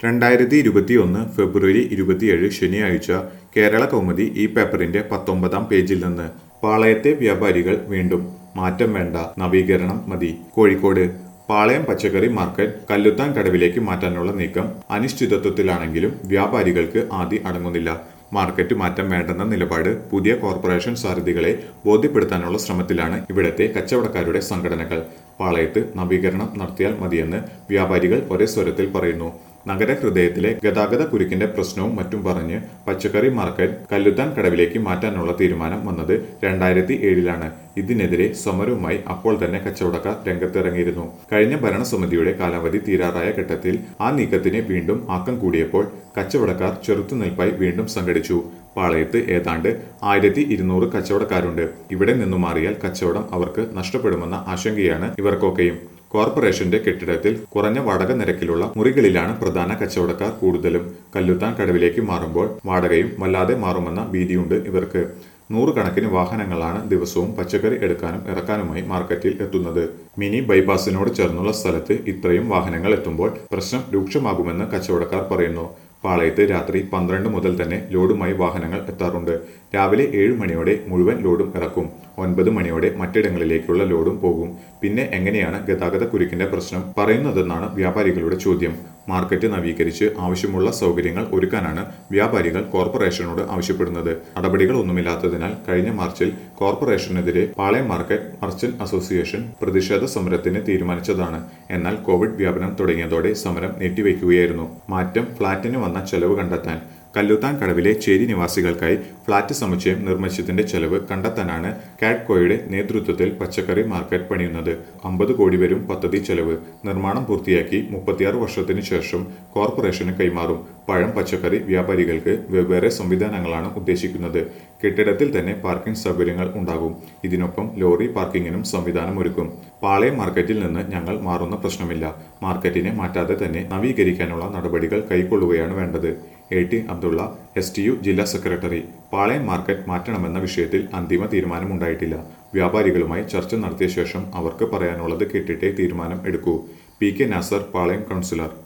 രണ്ടായിരത്തി ഇരുപത്തിയൊന്ന് ഫെബ്രുവരി ഇരുപത്തിയേഴ് ശനിയാഴ്ച കേരള കൗമുദി ഈ പേപ്പറിന്റെ പത്തൊമ്പതാം പേജിൽ നിന്ന് പാളയത്തെ വ്യാപാരികൾ വീണ്ടും മാറ്റം വേണ്ട നവീകരണം മതി കോഴിക്കോട് പാളയം പച്ചക്കറി മാർക്കറ്റ് കല്ലുത്താൻ കടവിലേക്ക് മാറ്റാനുള്ള നീക്കം അനിശ്ചിതത്വത്തിലാണെങ്കിലും വ്യാപാരികൾക്ക് ആദ്യം അടങ്ങുന്നില്ല മാർക്കറ്റ് മാറ്റം വേണ്ടെന്ന നിലപാട് പുതിയ കോർപ്പറേഷൻ സാരഥികളെ ബോധ്യപ്പെടുത്താനുള്ള ശ്രമത്തിലാണ് ഇവിടത്തെ കച്ചവടക്കാരുടെ സംഘടനകൾ പാളയത്ത് നവീകരണം നടത്തിയാൽ മതിയെന്ന് വ്യാപാരികൾ ഒരേ സ്വരത്തിൽ പറയുന്നു നഗരഹൃദയത്തിലെ ഗതാഗത കുരുക്കിന്റെ പ്രശ്നവും മറ്റും പറഞ്ഞ് പച്ചക്കറി മാർക്കറ്റ് കല്ലുത്താൻ കടവിലേക്ക് മാറ്റാനുള്ള തീരുമാനം വന്നത് രണ്ടായിരത്തി ഏഴിലാണ് ഇതിനെതിരെ സമരവുമായി അപ്പോൾ തന്നെ കച്ചവടക്കാർ രംഗത്തിറങ്ങിയിരുന്നു കഴിഞ്ഞ ഭരണസമിതിയുടെ കാലാവധി തീരാറായ ഘട്ടത്തിൽ ആ നീക്കത്തിന് വീണ്ടും ആക്കം കൂടിയപ്പോൾ കച്ചവടക്കാർ ചെറുത്തുനിൽപ്പായി വീണ്ടും സംഘടിച്ചു പാളയത്ത് ഏതാണ്ട് ആയിരത്തി ഇരുന്നൂറ് കച്ചവടക്കാരുണ്ട് ഇവിടെ നിന്നു മാറിയാൽ കച്ചവടം അവർക്ക് നഷ്ടപ്പെടുമെന്ന ആശങ്കയാണ് ഇവർക്കൊക്കെയും കോർപ്പറേഷന്റെ കെട്ടിടത്തിൽ കുറഞ്ഞ വാടക നിരക്കിലുള്ള മുറികളിലാണ് പ്രധാന കച്ചവടക്കാർ കൂടുതലും കല്ലുത്താൻ കടവിലേക്ക് മാറുമ്പോൾ വാടകയും വല്ലാതെ മാറുമെന്ന ഭീതിയുണ്ട് ഇവർക്ക് നൂറുകണക്കിന് വാഹനങ്ങളാണ് ദിവസവും പച്ചക്കറി എടുക്കാനും ഇറക്കാനുമായി മാർക്കറ്റിൽ എത്തുന്നത് മിനി ബൈപ്പാസിനോട് ചേർന്നുള്ള സ്ഥലത്ത് ഇത്രയും വാഹനങ്ങൾ എത്തുമ്പോൾ പ്രശ്നം രൂക്ഷമാകുമെന്ന് കച്ചവടക്കാർ പറയുന്നു പാളയത്ത് രാത്രി പന്ത്രണ്ട് മുതൽ തന്നെ ലോഡുമായി വാഹനങ്ങൾ എത്താറുണ്ട് രാവിലെ ഏഴ് മണിയോടെ മുഴുവൻ ലോഡും ഇറക്കും ഒൻപത് മണിയോടെ മറ്റിടങ്ങളിലേക്കുള്ള ലോഡും പോകും പിന്നെ എങ്ങനെയാണ് ഗതാഗത കുരുക്കിന്റെ പ്രശ്നം പറയുന്നതെന്നാണ് വ്യാപാരികളുടെ ചോദ്യം മാർക്കറ്റ് നവീകരിച്ച് ആവശ്യമുള്ള സൗകര്യങ്ങൾ ഒരുക്കാനാണ് വ്യാപാരികൾ കോർപ്പറേഷനോട് ആവശ്യപ്പെടുന്നത് നടപടികളൊന്നുമില്ലാത്തതിനാൽ കഴിഞ്ഞ മാർച്ചിൽ കോർപ്പറേഷനെതിരെ പാളയം മാർക്കറ്റ് മർച്ചന്റ് അസോസിയേഷൻ പ്രതിഷേധ സമരത്തിന് തീരുമാനിച്ചതാണ് എന്നാൽ കോവിഡ് വ്യാപനം തുടങ്ങിയതോടെ സമരം നീട്ടിവെക്കുകയായിരുന്നു മാറ്റം ഫ്ളാറ്റിന് വന്ന ചെലവ് കണ്ടെത്താൻ കല്ലുത്താൻ കടവിലെ ചേരി നിവാസികൾക്കായി ഫ്ളാറ്റ് സമുച്ചയം നിർമ്മിച്ചതിന്റെ ചെലവ് കണ്ടെത്താനാണ് കാഡ്കോയുടെ നേതൃത്വത്തിൽ പച്ചക്കറി മാർക്കറ്റ് പണിയുന്നത് അമ്പത് കോടി വരും പദ്ധതി ചെലവ് നിർമ്മാണം പൂർത്തിയാക്കി മുപ്പത്തിയാറ് വർഷത്തിനു ശേഷം കോർപ്പറേഷന് കൈമാറും പഴം പച്ചക്കറി വ്യാപാരികൾക്ക് വെവ്വേറെ സംവിധാനങ്ങളാണ് ഉദ്ദേശിക്കുന്നത് കെട്ടിടത്തിൽ തന്നെ പാർക്കിംഗ് സൗകര്യങ്ങൾ ഉണ്ടാകും ഇതിനൊപ്പം ലോറി പാർക്കിങ്ങിനും സംവിധാനം ഒരുക്കും പാളയം മാർക്കറ്റിൽ നിന്ന് ഞങ്ങൾ മാറുന്ന പ്രശ്നമില്ല മാർക്കറ്റിനെ മാറ്റാതെ തന്നെ നവീകരിക്കാനുള്ള നടപടികൾ കൈക്കൊള്ളുകയാണ് വേണ്ടത് A T Abdullah S T U ജില്ലാ സെക്രട്ടറി പാളയം മാർക്കറ്റ് മാറ്റണമെന്ന വിഷയത്തിൽ അന്തിമ തീരുമാനമുണ്ടായിട്ടില്ല വ്യാപാരികളുമായി ചർച്ച നടത്തിയ ശേഷം അവർക്ക് പറയാനുള്ളത് കേട്ടിട്ടേ തീരുമാനം എടുക്കൂ P K Nasar Palayam councillor